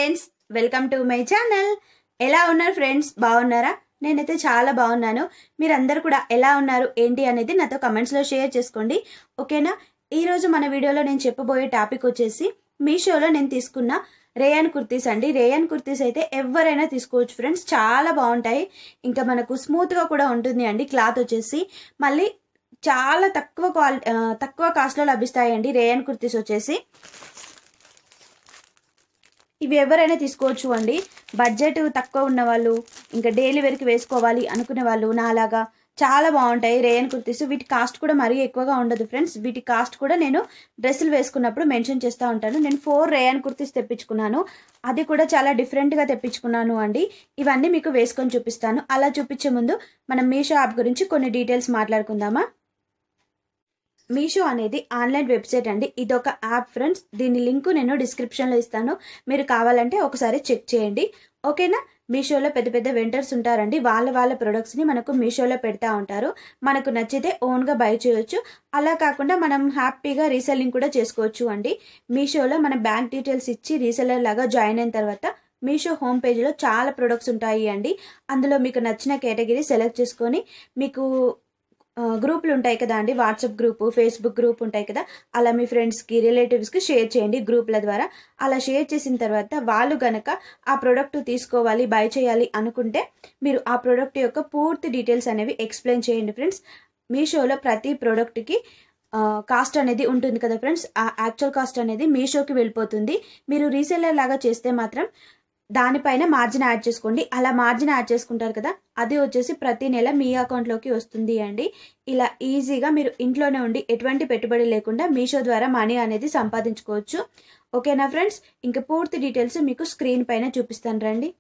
friends welcome to my channel ఎలా ఉన్నారు friends బాగున్నారా నేనైతే చాలా బాగున్నాను మీరందరూ కూడా ఎలా ఉన్నారు ఏంటి అనేది నాతో కమెంట్స్లో షేర్ చేసుకోండి ఓకేనా ఈరోజు మన వీడియోలో నేను చెప్పబోయే టాపిక్ వచ్చేసి మీషోలో నేను తీసుకున్న రేయన్ కుర్తీస్ అండి రేయన్ కుర్తీస్ అయితే ఎవరైనా తీసుకోవచ్చు ఫ్రెండ్స్ చాలా బాగుంటాయి ఇంకా మనకు స్మూత్గా కూడా ఉంటుంది అండి క్లాత్ వచ్చేసి మళ్ళీ చాలా తక్కువ క్వాలి ఆ, తక్కువ కాస్ట్లో లభిస్తాయండి రేయన్ కుర్తీస్ వచ్చేసి ఇవి ఎవరైనా తీసుకోవచ్చు అండి బడ్జెట్ తక్కువ ఉన్న వాళ్ళు ఇంకా డైలీ వేర్కి వేసుకోవాలి అనుకునే వాళ్ళు నాలాగా చాలా బాగుంటాయి రేయన్ కుర్తీస్ వీటి కాస్ట్ కూడా మరీ ఎక్కువగా ఉండదు ఫ్రెండ్స్ వీటి కాస్ట్ కూడా నేను డ్రెస్సులు వేసుకున్నప్పుడు మెన్షన్ చేస్తూ ఉంటాను నేను ఫోర్ రేయన్ కుర్తీస్ తెప్పించుకున్నాను అది కూడా చాలా డిఫరెంట్గా తెప్పించుకున్నాను అండి ఇవన్నీ మీకు వేసుకొని చూపిస్తాను అలా చూపించే ముందు మనం మీషో యాప్ గురించి కొన్ని డీటెయిల్స్ మాట్లాడుకుందామా మీషో అనేది ఆన్లైన్ వెబ్సైట్ అండి ఇది ఒక యాప్ ఫ్రెండ్స్ దీని లింక్ నేను డిస్క్రిప్షన్లో ఇస్తాను మీరు కావాలంటే ఒకసారి చెక్ చేయండి ఓకేనా మీషోలో పెద్ద పెద్ద వెండర్స్ ఉంటారండి వాళ్ళ వాళ్ళ ప్రొడక్ట్స్ని మనకు మీషోలో పెడతా ఉంటారు మనకు నచ్చితే ఓన్గా బై చేయొచ్చు అలా కాకుండా మనం హ్యాపీగా రీసెల్లింగ్ కూడా చేసుకోవచ్చు అండి మీషోలో మన బ్యాంక్ డీటెయిల్స్ ఇచ్చి రీసెల్లర్ లాగా జాయిన్ అయిన తర్వాత మీషో హోమ్ పేజ్లో చాలా ప్రొడక్ట్స్ ఉంటాయి అండి అందులో మీకు నచ్చిన కేటగిరీ సెలెక్ట్ చేసుకొని మీకు ఆ, గ్రూపులు ఉంటాయి కదా అండి వాట్సాప్ గ్రూప్ ఫేస్బుక్ గ్రూప్ ఉంటాయి కదా అలా మీ ఫ్రెండ్స్కి రిలేటివ్స్కి షేర్ చేయండి గ్రూప్ల ద్వారా అలా షేర్ చేసిన తర్వాత వాళ్ళు గనక ఆ ప్రోడక్ట్ తీసుకోవాలి బై చేయాలి అనుకుంటే మీరు ఆ ప్రోడక్ట్ యొక్క పూర్తి డీటెయిల్స్ అనేవి ఎక్స్ప్లెయిన్ చేయండి ఫ్రెండ్స్ మీషోలో ప్రతి ప్రోడక్ట్కి కాస్ట్ అనేది ఉంటుంది కదా ఫ్రెండ్స్ ఆ యాక్చువల్ కాస్ట్ అనేది మీషోకి వెళ్ళిపోతుంది మీరు రీసెల్లర్ లాగా చేస్తే మాత్రం దానిపైన మార్జిన్ యాడ్ చేసుకోండి అలా మార్జిన్ యాడ్ చేసుకుంటారు కదా అది వచ్చేసి ప్రతి నెల మీ అకౌంట్లోకి వస్తుంది అండి ఇలా ఈజీగా మీరు ఇంట్లోనే ఉండి ఎటువంటి పెట్టుబడి లేకుండా మీషో ద్వారా మనీ అనేది సంపాదించుకోవచ్చు ఓకేనా ఫ్రెండ్స్ ఇంకా పూర్తి డీటెయిల్స్ మీకు స్క్రీన్ పైన చూపిస్తాను రండి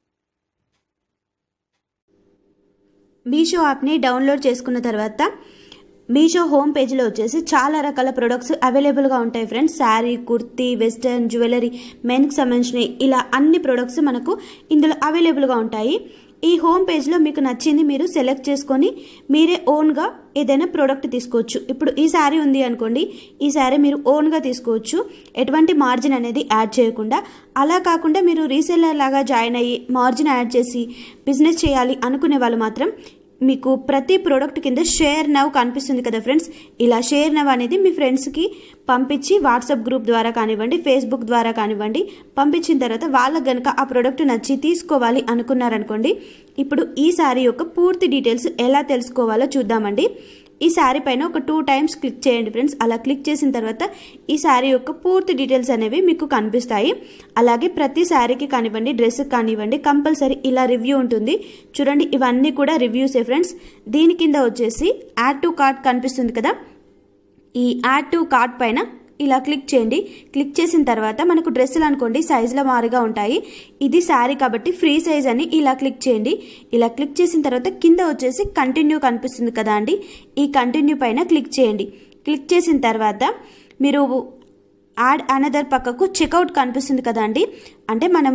మీషో యాప్ని డౌన్లోడ్ చేసుకున్న తర్వాత మీషో హోమ్ పేజ్లో వచ్చేసి చాలా రకాల ప్రొడక్ట్స్ అవైలబుల్గా ఉంటాయి friends sari kurti western jewellery మెన్కి సంబంధించినవి ఇలా అన్ని ప్రొడక్ట్స్ మనకు ఇందులో అవైలబుల్గా ఉంటాయి ఈ హోమ్ పేజ్లో మీకు నచ్చింది మీరు సెలెక్ట్ చేసుకొని మీరే ఓన్గా ఏదైనా ప్రోడక్ట్ తీసుకోవచ్చు ఇప్పుడు ఈ శారీ ఉంది అనుకోండి ఈ శారీ మీరు ఓన్గా తీసుకోవచ్చు ఎటువంటి మార్జిన్ అనేది యాడ్ చేయకుండా అలా కాకుండా మీరు రీసెల్లర్ లాగా జాయిన్ అయ్యి మార్జిన్ యాడ్ చేసి బిజినెస్ చేయాలి అనుకునే వాళ్ళు మాత్రం మీకు ప్రతి ప్రోడక్ట్ కింద షేర్ నవ్ కనిపిస్తుంది కదా ఫ్రెండ్స్ ఇలా షేర్ నవ్ అనేది మీ ఫ్రెండ్స్కి పంపించి వాట్సాప్ గ్రూప్ ద్వారా కానివ్వండి ఫేస్బుక్ ద్వారా కానివ్వండి పంపించిన తర్వాత వాళ్ళకి గనుక ఆ ప్రోడక్ట్ నచ్చి తీసుకోవాలి అనుకున్నారనుకోండి ఇప్పుడు ఈ శారీ యొక్క పూర్తి డీటెయిల్స్ ఎలా తెలుసుకోవాలో చూద్దామండి ఈ శారీ పైన ఒక టూ టైమ్స్ క్లిక్ చేయండి ఫ్రెండ్స్ అలా క్లిక్ చేసిన తర్వాత ఈ శారీ యొక్క పూర్తి డీటెయిల్స్ అనేవి మీకు కనిపిస్తాయి అలాగే ప్రతి శారీకి కానివ్వండి డ్రెస్కి కానివ్వండి కంపల్సరీ ఇలా రివ్యూ ఉంటుంది చూడండి ఇవన్నీ కూడా రివ్యూసే ఫ్రెండ్స్ దీని కింద వచ్చేసి యాడ్ టు కార్ట్ కనిపిస్తుంది కదా ఈ యాడ్ టు కార్ట్ పైన ఇలా క్లిక్ చేయండి క్లిక్ చేసిన తర్వాత మనకు డ్రెస్సులు అనుకోండి సైజుల మారుగా ఉంటాయి ఇది శారీ కాబట్టి ఫ్రీ సైజ్ అని ఇలా క్లిక్ చేయండి ఇలా క్లిక్ చేసిన తర్వాత కింద వచ్చేసి కంటిన్యూ కనిపిస్తుంది కదా అండి ఈ కంటిన్యూ పైన క్లిక్ చేయండి క్లిక్ చేసిన తర్వాత మీరు యాడ్ అనదర్ పక్కకు చెక్అవుట్ కనిపిస్తుంది కదా అండి అంటే మనం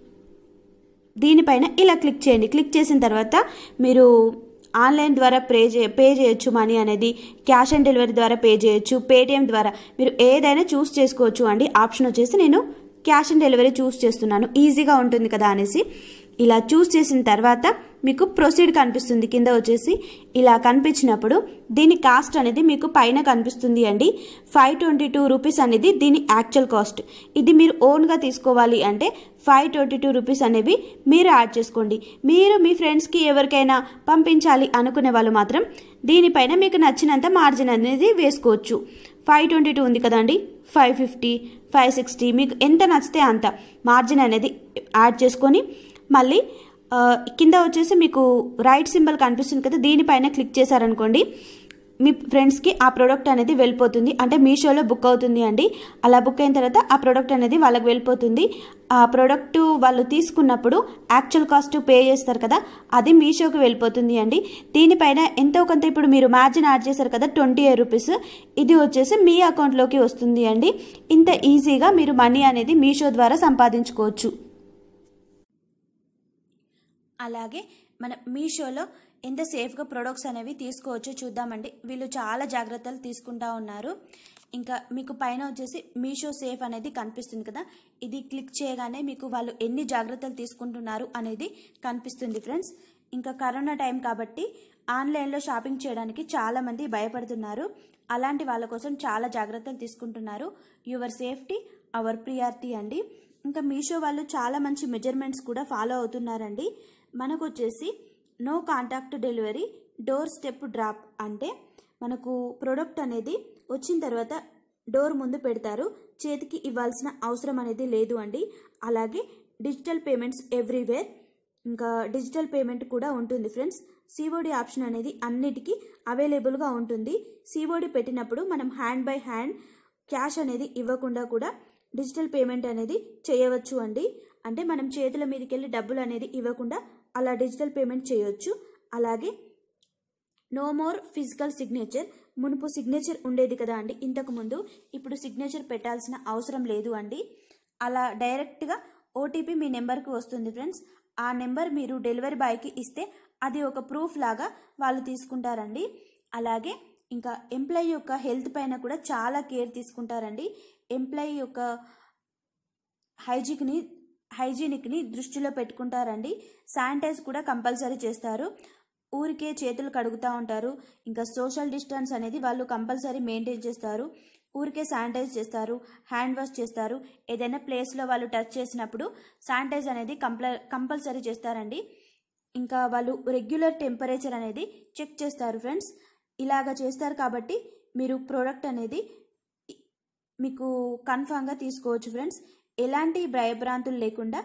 దీనిపైన ఇలా క్లిక్ చేయండి క్లిక్ చేసిన తర్వాత మీరు ఆన్లైన్ ద్వారా పే చే పే చేయొచ్చు మనీ అనేది క్యాష్ ఆన్ డెలివరీ ద్వారా పే చేయొచ్చు పేటిఎం ద్వారా మీరు ఏదైనా చూస్ చేసుకోవచ్చు అండి ఆప్షన్ వచ్చేసి నేను క్యాష్ ఆన్ డెలివరీ చూస్ చేస్తున్నాను ఈజీగా ఉంటుంది కదా అనేసి ఇలా చూస్ చేసిన తర్వాత మీకు ప్రొసీడ్ కనిపిస్తుంది కింద వచ్చేసి ఇలా కనిపించినప్పుడు దీని కాస్ట్ అనేది మీకు పైన కనిపిస్తుంది అండి ఫైవ్ ట్వంటీ టూ రూపీస్ అనేది దీని యాక్చువల్ కాస్ట్ ఇది మీరు ఓన్గా తీసుకోవాలి అంటే ఫైవ్ ట్వంటీ టూ రూపీస్ అనేవి మీరు యాడ్ చేసుకోండి మీరు మీ ఫ్రెండ్స్కి ఎవరికైనా పంపించాలి అనుకునే వాళ్ళు మాత్రం దీనిపైన మీకు నచ్చినంత మార్జిన్ అనేది వేసుకోవచ్చు ఫైవ్ ట్వంటీ టూ ఉంది కదండి ఫైవ్ ఫిఫ్టీ ఫైవ్ సిక్స్టీ మీకు ఎంత నచ్చితే అంత మార్జిన్ అనేది యాడ్ చేసుకొని మళ్ళీ ఆ, కింద వచ్చేసి మీకు రైట్ సింబల్ కనిపిస్తుంది కదా దీనిపైన క్లిక్ చేశారనుకోండి మీ ఫ్రెండ్స్కి ఆ ప్రోడక్ట్ అనేది వెళ్ళిపోతుంది అంటే మీషోలో బుక్ అవుతుంది అండి అలా బుక్ అయిన తర్వాత ఆ ప్రోడక్ట్ అనేది వాళ్ళకి వెళ్ళిపోతుంది ఆ ప్రోడక్ట్ వాళ్ళు తీసుకున్నప్పుడు యాక్చువల్ కాస్ట్ పే చేస్తారు కదా అది మీషోకి వెళ్ళిపోతుంది అండి దీనిపైన ఎంతో కొంత ఇప్పుడు మీరు మార్జిన్ యాడ్ చేశారు కదా ట్వంటీ ఎయిట్ రూపీస్ ఇది వచ్చేసి మీ అకౌంట్లోకి వస్తుంది అండి ఇంత ఈజీగా మీరు మనీ అనేది మీషో ద్వారా సంపాదించుకోవచ్చు అలాగే మన మీషోలో ఎంత సేఫ్గా ప్రొడక్ట్స్ అనేవి తీసుకోవచ్చో చూద్దామండి వీళ్ళు చాలా జాగ్రత్తలు తీసుకుంటా ఉన్నారు ఇంకా మీకు పైన వచ్చేసి మీషో సేఫ్ అనేది కనిపిస్తుంది కదా ఇది క్లిక్ చేయగానే మీకు వాళ్ళు ఎన్ని జాగ్రత్తలు తీసుకుంటున్నారు అనేది కనిపిస్తుంది ఫ్రెండ్స్ ఇంకా కరోనా టైం కాబట్టి ఆన్లైన్లో షాపింగ్ చేయడానికి చాలా మంది భయపడుతున్నారు అలాంటి వాళ్ళ కోసం చాలా జాగ్రత్తలు తీసుకుంటున్నారు యువర్ సేఫ్టీ అవర్ ప్రియారిటీ అండి ఇంకా మీషో వాళ్ళు చాలా మంచి మెజర్మెంట్స్ కూడా ఫాలో అవుతున్నారండి మనకు వచ్చేసి no contact delivery door step drop అంటే మనకు ప్రోడక్ట్ అనేది వచ్చిన తర్వాత డోర్ ముందు పెడతారు చేతికి ఇవ్వాల్సిన అవసరం అనేది లేదు అండి అలాగే డిజిటల్ పేమెంట్స్ ఎవ్రీవేర్ ఇంకా డిజిటల్ పేమెంట్ కూడా ఉంటుంది ఫ్రెండ్స్ సిఓడి ఆప్షన్ అనేది అన్నిటికీ అవైలబుల్గా ఉంటుంది సిఓడి పెట్టినప్పుడు మనం హ్యాండ్ బై హ్యాండ్ క్యాష్ అనేది ఇవ్వకుండా కూడా డిజిటల్ పేమెంట్ అనేది చేయవచ్చు అండి అంటే మనం చేతుల మీదకి వెళ్ళి డబ్బులు అనేది ఇవ్వకుండా అలా డిజిటల్ పేమెంట్ చేయొచ్చు అలాగే నో మోర్ ఫిజికల్ సిగ్నేచర్ మునుపు సిగ్నేచర్ ఉండేది కదా అండి ఇంతకు ముందు ఇప్పుడు సిగ్నేచర్ పెట్టాల్సిన అవసరం లేదు అండి అలా డైరెక్ట్గా ఓటీపీ మీ నెంబర్కి వస్తుంది ఫ్రెండ్స్ ఆ నెంబర్ మీరు డెలివరీ బాయ్కి ఇస్తే అది ఒక ప్రూఫ్ లాగా వాళ్ళు తీసుకుంటారండి అలాగే ఇంకా ఎంప్లాయీ యొక్క హెల్త్ పైన కూడా చాలా కేర్ తీసుకుంటారండి ఎంప్లాయీ యొక్క హైజీక్ని హైజీనిక్ని దృష్టిలో పెట్టుకుంటారండి శానిటైజ్ కూడా కంపల్సరీ చేస్తారు ఊరికే చేతులు కడుగుతూ ఉంటారు ఇంకా సోషల్ డిస్టెన్స్ అనేది వాళ్ళు కంపల్సరీ మెయింటైన్ చేస్తారు ఊరికే శానిటైజ్ చేస్తారు హ్యాండ్ వాష్ చేస్తారు ఏదైనా ప్లేస్లో వాళ్ళు టచ్ చేసినప్పుడు శానిటైజ్ అనేది కంపల్ కంపల్సరీ చేస్తారండి ఇంకా వాళ్ళు రెగ్యులర్ టెంపరేచర్ అనేది చెక్ చేస్తారు ఫ్రెండ్స్ ఇలాగ చేస్తారు కాబట్టి మీరు ప్రోడక్ట్ అనేది మీకు కన్ఫామ్గా తీసుకోవచ్చు ఫ్రెండ్స్ ఎలాంటి భయభ్రాంతులు లేకుండా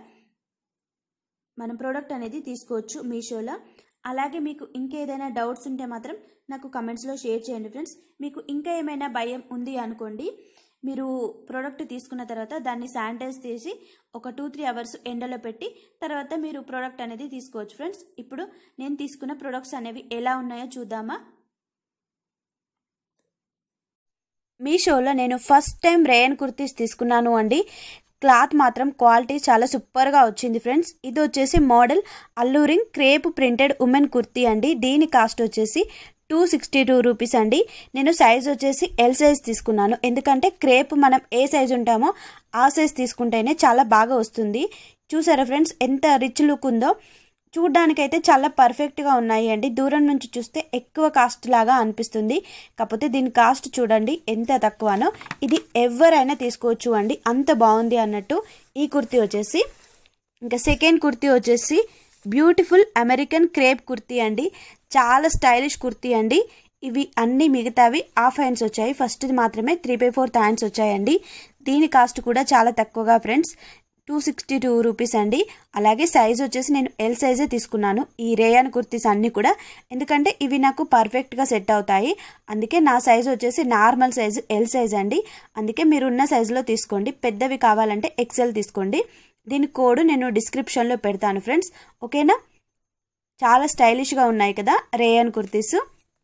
మనం ప్రోడక్ట్ అనేది తీసుకోవచ్చు మీషోలో అలాగే మీకు ఇంకేదైనా డౌట్స్ ఉంటే మాత్రం నాకు కమెంట్స్లో షేర్ చేయండి ఫ్రెండ్స్ మీకు ఇంకా ఏమైనా భయం ఉంది అనుకోండి మీరు ప్రోడక్ట్ తీసుకున్న తర్వాత దాన్ని శానిటైజ్ చేసి ఒక టూ త్రీ అవర్స్ ఎండలో పెట్టి తర్వాత మీరు ప్రోడక్ట్ అనేది తీసుకోవచ్చు ఫ్రెండ్స్ ఇప్పుడు నేను తీసుకున్న ప్రొడక్ట్స్ అనేవి ఎలా ఉన్నాయో చూద్దామా మీషోలో నేను ఫస్ట్ టైం రేయన్ కుర్తీస్ తీసుకున్నాను అండి క్లాత్ మాత్రం క్వాలిటీ చాలా సూపర్గా వచ్చింది ఫ్రెండ్స్ ఇది వచ్చేసి model alluring crepe printed women kurti అండి దీని కాస్ట్ వచ్చేసి టూ సిక్స్టీ టూ రూపీస్ అండి నేను సైజ్ వచ్చేసి ఎల్ సైజ్ తీసుకున్నాను ఎందుకంటే క్రేప్ మనం ఏ సైజ్ ఉంటామో ఆ సైజ్ తీసుకుంటేనే చాలా బాగా వస్తుంది చూసారా ఫ్రెండ్స్ ఎంత రిచ్ లుక్ ఉందో చూడ్డానికైతే చాలా పర్ఫెక్ట్గా ఉన్నాయి అండి దూరం నుంచి చూస్తే ఎక్కువ కాస్ట్ లాగా అనిపిస్తుంది కాకపోతే దీని కాస్ట్ చూడండి ఎంత తక్కువనో ఇది ఎవరైనా తీసుకోవచ్చు అండి అంత బాగుంది అన్నట్టు ఈ కుర్తీ వచ్చేసి ఇంకా సెకండ్ కుర్తీ వచ్చేసి బ్యూటిఫుల్ అమెరికన్ క్రేప్ కుర్తీ అండి చాలా స్టైలిష్ కుర్తీ అండి ఇవి అన్ని మిగతావి హాఫ్ హ్యాండ్స్ వచ్చాయి ఫస్ట్ది మాత్రమే త్రీ బై ఫోర్త్ హ్యాండ్స్ వచ్చాయండి దీని కాస్ట్ కూడా చాలా తక్కువగా friends two sixty two rupees అండి అలాగే సైజ్ వచ్చేసి నేను ఎల్ సైజే తీసుకున్నాను ఈ రేయాన్ కుర్తీస్ అన్నీ కూడా ఎందుకంటే ఇవి నాకు పర్ఫెక్ట్గా సెట్ అవుతాయి అందుకే నా సైజ్ వచ్చేసి నార్మల్ సైజు ఎల్ సైజ్ అండి అందుకే మీరు ఉన్న సైజులో తీసుకోండి పెద్దవి కావాలంటే ఎక్సెల్ తీసుకోండి దీని కోడ్ నేను డిస్క్రిప్షన్లో పెడతాను ఫ్రెండ్స్ ఓకేనా చాలా స్టైలిష్గా ఉన్నాయి కదా రేయన్ కుర్తీస్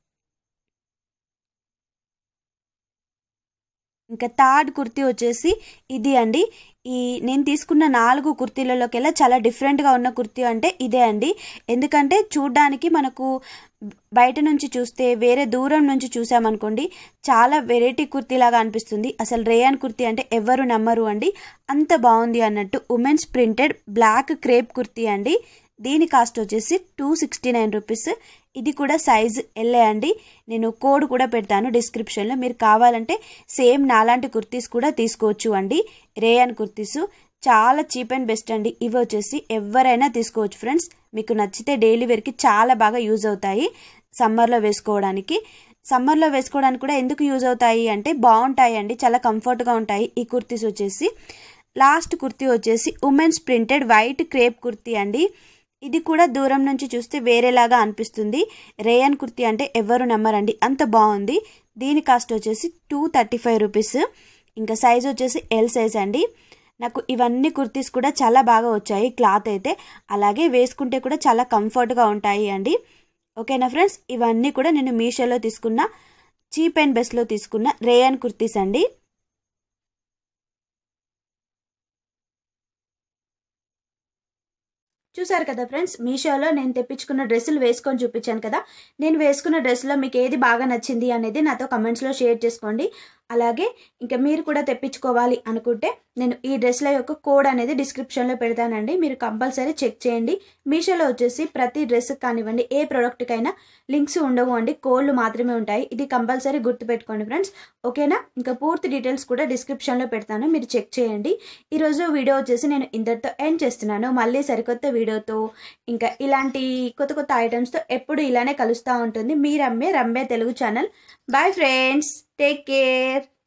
ఇంకా థర్డ్ కుర్తీ వచ్చేసి ఇది అండి ఈ నేను తీసుకున్న నాలుగు కుర్తీలలోకెల్లా చాలా డిఫరెంట్గా ఉన్న కుర్తీ అంటే ఇదే అండి ఎందుకంటే చూడ్డానికి మనకు బయట నుంచి చూస్తే వేరే దూరం నుంచి చూసామనుకోండి చాలా వెరైటీ కుర్తీలాగా అనిపిస్తుంది అసలు రేయాన్ కుర్తీ అంటే ఎవరు నమ్మరు అండి అంత బాగుంది అన్నట్టు women's printed black crepe kurti అండి దీని కాస్ట్ వచ్చేసి టూ సిక్స్టీ నైన్ రూపీస్ ఇది కూడా సైజ్ ఎల్ఏ అండి నేను కోడ్ కూడా పెడతాను డిస్క్రిప్షన్లో మీరు కావాలంటే సేమ్ నాలాంటి కుర్తీస్ కూడా తీసుకోవచ్చు అండి రేయాన్ కుర్తీస్ చాలా చీప్ అండ్ బెస్ట్ అండి ఇవి వచ్చేసి ఎవరైనా తీసుకోవచ్చు ఫ్రెండ్స్ మీకు నచ్చితే డైలీ వేర్కి చాలా బాగా యూజ్ అవుతాయి సమ్మర్లో వేసుకోవడానికి సమ్మర్లో వేసుకోవడానికి కూడా ఎందుకు యూజ్ అవుతాయి అంటే బాగుంటాయి అండి చాలా కంఫర్ట్గా ఉంటాయి ఈ కుర్తీస్ వచ్చేసి లాస్ట్ కుర్తీ వచ్చేసి women's printed white crepe kurti అండి ఇది కూడా దూరం నుంచి చూస్తే వేరేలాగా అనిపిస్తుంది రేయన్ కుర్తీ అంటే ఎవరు నమ్మరండి అంత బాగుంది దీని కాస్ట్ వచ్చేసి టూ థర్టీ ఫైవ్ రూపీస్ ఇంకా సైజ్ వచ్చేసి ఎల్ సైజ్ అండి నాకు ఇవన్నీ కుర్తీస్ కూడా చాలా బాగా వచ్చాయి క్లాత్ అయితే అలాగే వేసుకుంటే కూడా చాలా కంఫర్ట్గా ఉంటాయి అండి ఓకేనా ఫ్రెండ్స్ ఇవన్నీ కూడా నేను మీషోలో తీసుకున్న చీప్ అండ్ బెస్ట్లో తీసుకున్న రేయన్ కుర్తీస్ అండి చూసారు కదా ఫ్రెండ్స్ మీషోలో నేను తెప్పించుకున్న డ్రెస్సులు వేసుకొని చూపించాను కదా నేను వేసుకున్న డ్రెస్లో మీకు ఏది బాగా నచ్చింది అనేది నాతో కమెంట్స్లో షేర్ చేసుకోండి అలాగే ఇంకా మీరు కూడా తెప్పించుకోవాలి అనుకుంటే నేను ఈ డ్రెస్ల యొక్క కోడ్ అనేది డిస్క్రిప్షన్లో పెడతానండి మీరు కంపల్సరీ చెక్ చేయండి మీషోలో వచ్చేసి ప్రతి డ్రెస్ కానివ్వండి ఏ ప్రోడక్ట్కైనా లింక్స్ ఉండవు అండి కోడ్లు మాత్రమే ఉంటాయి ఇది కంపల్సరీ గుర్తుపెట్టుకోండి ఫ్రెండ్స్ ఓకేనా ఇంకా పూర్తి డీటెయిల్స్ కూడా డిస్క్రిప్షన్లో పెడతాను మీరు చెక్ చేయండి ఈరోజు వీడియో వచ్చేసి నేను ఇంతటితో ఎండ్ చేస్తున్నాను మళ్ళీ సరికొత్త వీడియోతో ఇంకా ఇలాంటి కొత్త కొత్త ఐటమ్స్తో ఎప్పుడు ఇలానే కలుస్తూ ఉంటుంది మీ రమ్మే రమ్మే Telugu channel bye friends take care